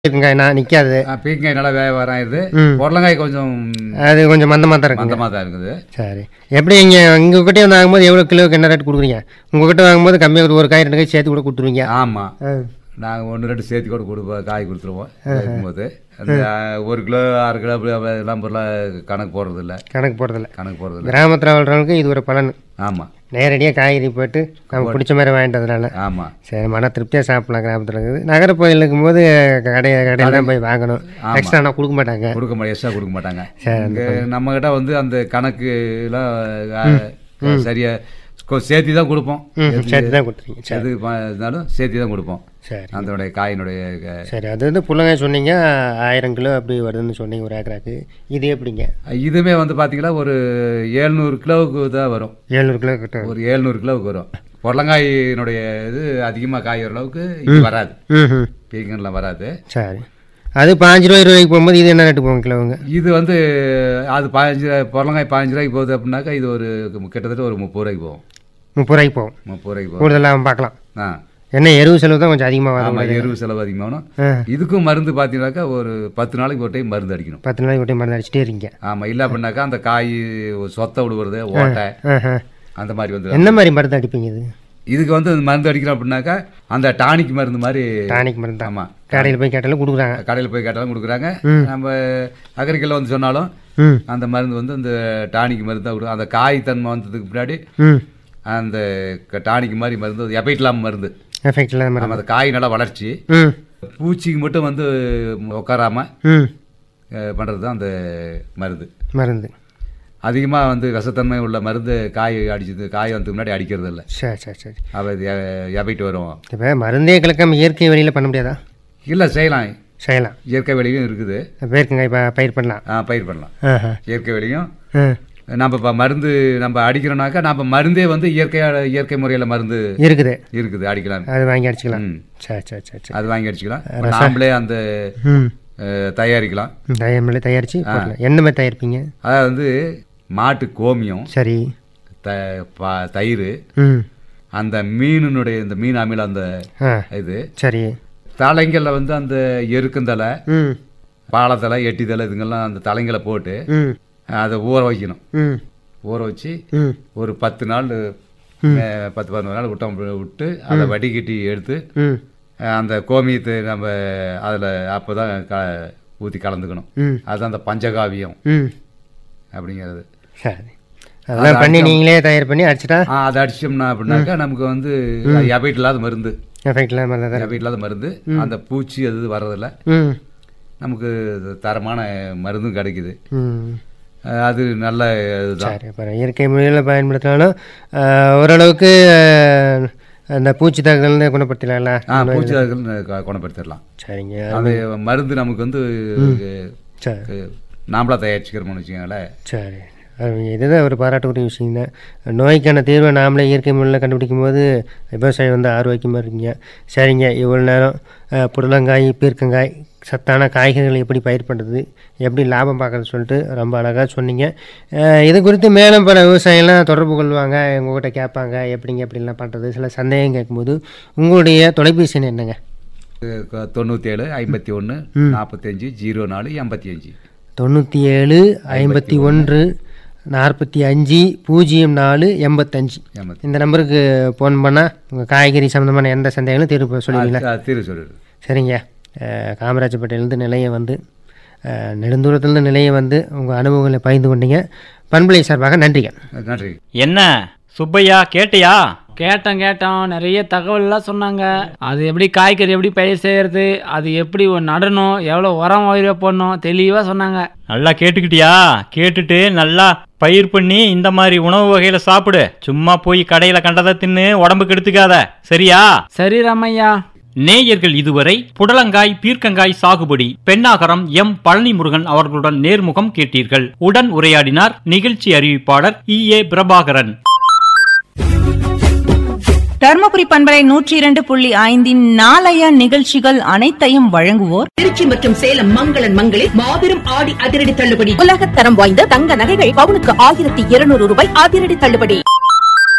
இருக்குங்க நான் நிற்காது ஆ, பீக்கங்காய் நல்லா வியாபாரம் ஆயிடுது ம். புடலங்காய் கொஞ்சம் அது கொஞ்சம் மந்தமாக தான் இருக்குங்க மந்தமாக தான் இருக்குது சரி எப்படி இங்கே உங்ககிட்டே வந்து வாங்கும்போது எவ்வளோ கிலோவுக்கு என்ன ரேட் கொடுக்குறீங்க உங்ககிட்ட வாங்கும்போது கம்மியாக ஒரு காய் ரெண்டு காய் சேர்த்து கூட கொடுத்துருவீங்க ஆமாம் ஆ நாங்கள் ஒன்று ரெண்டு சேர்த்து கூட கொடுப்போம் காய் கொடுத்துருவோம் இருக்கும்போது அந்த ஆ, ஒரு கிலோ அரை கிலோ அப்படி அப்படி எல்லாம் பொருளாக கணக்கு போடுறதில்ல கணக்கு போடுறதில்ல கணக்கு போடுறதில்ல கிராமத்தில் வாழ்றவங்களுக்கு இது ஒரு பலன் ஆமாம் நேரடியாக காய்கறி போட்டு நமக்கு பிடிச்ச மாதிரி வாங்கிட்டதுனால ஆமாம் சரி மன திருப்தியாக சாப்பிடலாம் கிராமத்தில் இருக்குது நகரப்பகுதியில் இருக்கும்போது கடை கடையில் தான் போய் வாங்கணும் எக்ஸ்ட்ரா நான் கொடுக்க மாட்டாங்க கொடுக்க மாட்டேன் எக்ஸ்ட்ரா கொடுக்க மாட்டாங்க சரி இங்கே நம்மக்கிட்ட வந்து அந்த கணக்குலாம் சரியா கொ- சேர்த்து தான் கொடுப்போம் ம் சேர்த்து தான் கொடுத்துருங்க சரி எது ப- இருந்தாலும் சேர்த்து தான் கொடுப்போம் சரி அதனுடைய காயினுடைய க- சரி அது வந்து புள்ளங்காய் சொன்னீங்க ஆயிரம் கிலோ அப்படி வருதுன்னு சொன்னீங்க ஒரு ஏக்கராக்கு இது எப்படிங்க இதுவுமே வந்து பார்த்தீங்கன்னா ஒரு ஏழ்நூறு கிலோவுக்கு தான் வரும் ஏழ்நூறு கிலோ கிட்ட ஒரு ஏழ்நூறு கிலோவுக்கு வரும் புடலங்காயினுடைய இது அதிகமாக காய் அளவுக்கு இது வராது ம் ம் பீக்கன்லாம் வராது சரி அது பாஞ்சு ரூபாய் ரூபாய்க்கு போகும்போது இது என்ன ரேட்டு போகும் கிலோவுங்க இது வந்து அது பதினஞ்சு புடலங்காய் பதினஞ்சு ரூபாய்க்கு போகுது அப்படின்னாக்கா இது ஒரு கிட்டத்தட்ட ஒரு முப்பது ரூபாய்க்கு போகும் முப்பது ரூபாய்க்கு போகும் முப்பது ரூபாய்க்கு போகும் கூடுதலாக பார்க்கலாம் ஆ என்ன எருவு செலவு தான் கொஞ்சம் அதிகமாக வரும் ஆமாம் எருவு செலவு அதிகமாகணும் ஆ இதுக்கும் மருந்து பார்த்தீங்கன்னாக்கா ஒரு பத்து நாளைக்கு ஒரு டைம் மருந்து அடிக்கணும் பத்து நாளைக்கு ஒட்டி மருந்து அடிச்சிட்டே இருக்கீங்க ஆமாம் இல்லை அப்படின்னாக்கா அந்த காய் சொத்தை விடுவது ஓட்டை ஆஹா. அந்த மாதிரி வந்து என்ன மாதிரி மருந்து அடிப்பீங்க இது இதுக்கு வந்து இந்த மருந்து அடிக்கிறோம் அப்படின்னாக்கா அந்த டானிக் மருந்து மாதிரி டானிக் மருந்து தான் ஆமாம் கடையில் போய் கேட்டாலும் கொடுக்குறாங்க கடையில் போய் கேட்டாலும் கொடுக்குறாங்க ம். நம்ம அகரிக்கல்ல வந்து சொன்னாலும் ம் அந்த மருந்து வந்து இந்த டானிக் மருந்து தான் கொடுக்கும் அந்த காய் தன்மை வந்ததுக்கு முன்னாடி ம் அந்த க- டானிக் மாதிரி மருந்து எபைட்லாம் மருந்து எஃபெக்ட் இல்லாத மருந்து நம்ம அந்த காய் நல்லா வளர்ச்சி ம் பூச்சிக்கு மட்டும் வந்து உட்காராம ம் பண்ணுறது தான் அந்த மருந்து மருந்து அதிகமாக வந்து விஷத்தன்மை உள்ள மருந்து காய் அடிச்சது காய் வந்ததுக்கு முன்னாடி அடிக்கிறது இல்லை சரி சரி சரி அப்போ இது எபைட்டு வரும் இப்போ மருந்தே கலக்காம இயற்கை வழியில் பண்ண முடியாதா இல்லை செய்யலாம் செய்யலாம் இயற்கை வெளியும் இருக்குது பேருக்குங்க இப்போ பயிர் பண்ணலாம் ஆ, பயிர் பண்ணலாம் ஆஹா இயற்கை வெளியும் ஆ நம்ம இப்போ மருந்து நம்ம அடிக்கிறோம்னாக்கா நம்ம மருந்தே வந்து இயற்கையாக இயற்கை முறையில் மருந்து இருக்குது இருக்குது அடிக்கலாம் அது வாங்கி அடிச்சுக்கலாம் ம். சரி சரி சரி சரி அது வாங்கி அடிச்சுக்கலாம் நாமளே அந்த ம் அஹ், தயாரிக்கலாம் தயாரிமலை தயாரித்து போடலாம் என்ன மாதிரி தயாரிப்பீங்க அதாவது வந்து மாட்டு கோமியம் சரி த ப- தயிர் ம் அந்த மீனினுடைய இந்த மீன் அமில அந்த ஆ இது சரி தலைங்களில் வந்து அந்த எருக்கந்தலை ம் பாலத்தலை எட்டித்தலை இதுங்கெல்லாம் அந்த தலைங்களை போட்டு ம் அதை ஊற வைக்கணும் ம் ஊற வச்சு ம் ஒரு பத்து நாள் அஹ், பத்து பதினோரு நாள் விட்டோம் விட்டு அதை வடிகட்டி எடுத்து ம் அஹ், அந்த கோமியத்தை நம்ம அதில் அப்போ தான் க ஊற்றி கலந்துக்கணும் ம் அதுதான் அந்த பஞ்சகாவியம் ம் அப்படிங்கிறது சரி அதெல்லாம் பண்ணி நீங்களே தயார் பண்ணி அடிச்சிட்டா ஆ, அதை அடிச்சோம்னா அப்படின்னாக்கா நமக்கு வந்து எபைட் இல்லாத மருந்து எஃபெக்ட் இல்லாத மாதிரி தான் எபைட் இல்லாத மருந்து அந்த பூச்சி அது வர்றதில்ல ம் நமக்கு தரமான மருந்தும் கிடைக்குது ம் அஹ், அது நல்ல இதுதான் சரி அப்புறம் இயற்கை முறையில் பயன்படுத்தினாலும் ஆஹ், ஓரளவுக்கு ஆஹ், அந்த பூச்சி தாக்குதல் குணப்படுத்தலாம்ல ஆ பூச்சி தாக்குதல் கு- குணப்படுத்திடலாம் சரிங்க அது மருந்து நமக்கு வந்து சரி அஹ், நாமளா தயாரிச்சுக்கிறோம்னு வச்சுக்கோங்களேன் சரி அது இதுதான் ஒரு பாராட்டுக்குரிய விஷயம் தான் நோய்க்கான தீர்வை நாமளே இயற்கை முறையில் கண்டுபிடிக்கும் போது விவசாயம் வந்து ஆரோக்கியமாக இருக்கீங்க சரிங்க இவ்வளோ நேரம் அஹ், புடலங்காய் பீர்க்கங்காய் சத்தான காய்கறிகள் எப்படி பயிர் பண்ணுறது எப்படி லாபம் பார்க்கறது சொல்லிட்டு ரொம்ப அழகாக சொன்னீங்க அஹ், இது குறித்து மேலும் பல விவசாயிகள்லாம் தொடர்பு கொள்வாங்க உங்கள்கிட்ட கேட்பாங்க எப்படிங்க எப்படிலாம் பண்ணுறது சில சந்தேகம் கேட்கும்போது உங்களுடைய தொலைபேசி எண் என்னங்க தொண்ணூற்றி ஏழு ஐம்பத்தி ஒன்று நாற்பத்தஞ்சு ஜீரோ நாலு எண்பத்தி அஞ்சு தொண்ணூற்றி ஏழு ஐம்பத்தி ஒன்று நாற்பத்தி அஞ்சு பூஜ்ஜியம் நாலு எண்பத்தஞ்சு எண்பத்தி இந்த நம்பருக்கு ஃபோன் பண்ணால் உங்கள் காய்கறி சம்மந்தமான எந்த சந்தேகங்களும் தீர்ப்பு சொல்லுவீங்களா தீர்வு சொல்லிடு சரிங்க அஹ், காமராஜப்பேட்டையிலேருந்து நிலையம் வந்து அஹ், நெடுந்தூரத்துலேருந்து நிலையம் வந்து உங்கள் அனுபவங்களை பகிர்ந்து கொண்டீங்க பண்பலை சார்பாக நன்றிங்க நன்றி என்ன சுப்பையா கேட்டியா கேட்டோம் கேட்டோம் நிறைய தகவல்லாம் சொன்னாங்க அது எப்படி காய்கறி எப்படி பயிர் செய்யறது அது எப்படி நடணும் எவ்வளோ உரம் வயிறு போடணும் தெளிவாக சொன்னாங்க நல்லா கேட்டுக்கிட்டியா கேட்டுட்டு நல்லா பயிர் பண்ணி இந்த மாதிரி உணவு வகையில சாப்பிடு சும்மா போய் கடையில கண்டதை தின்னு உடம்புக்கு எடுத்துக்காத சரியா சரி ராமையா நேயர்கள் இதுவரை புடலங்காய் பீர்க்கங்காய் சாகுபடி பெண்ணாகரம் எம் பழனி முருகன் அவர்களுடன் நேர்முகம் கேட்டீர்கள் உடன் உரையாடினார் நிகழ்ச்சி அறிவிப்பாளர் இ ஏ பிரபாகரன் தர்மபுரி பண்பலை நூற்றி இரண்டு புள்ளி ஐந்தின் நாளைய நிகழ்ச்சிகள் அனைத்தையும் வழங்குவோர் திருச்சி மற்றும் சேலம் மங்களன் மங்களில் மாபெரும் ஆடி அதிரடி தள்ளுபடி உலகத்தரம் வாய்ந்த தங்க நகைகள் பவுனுக்கு ஆயிரத்தி இருநூறு ரூபாய் அதிரடி தள்ளுபடி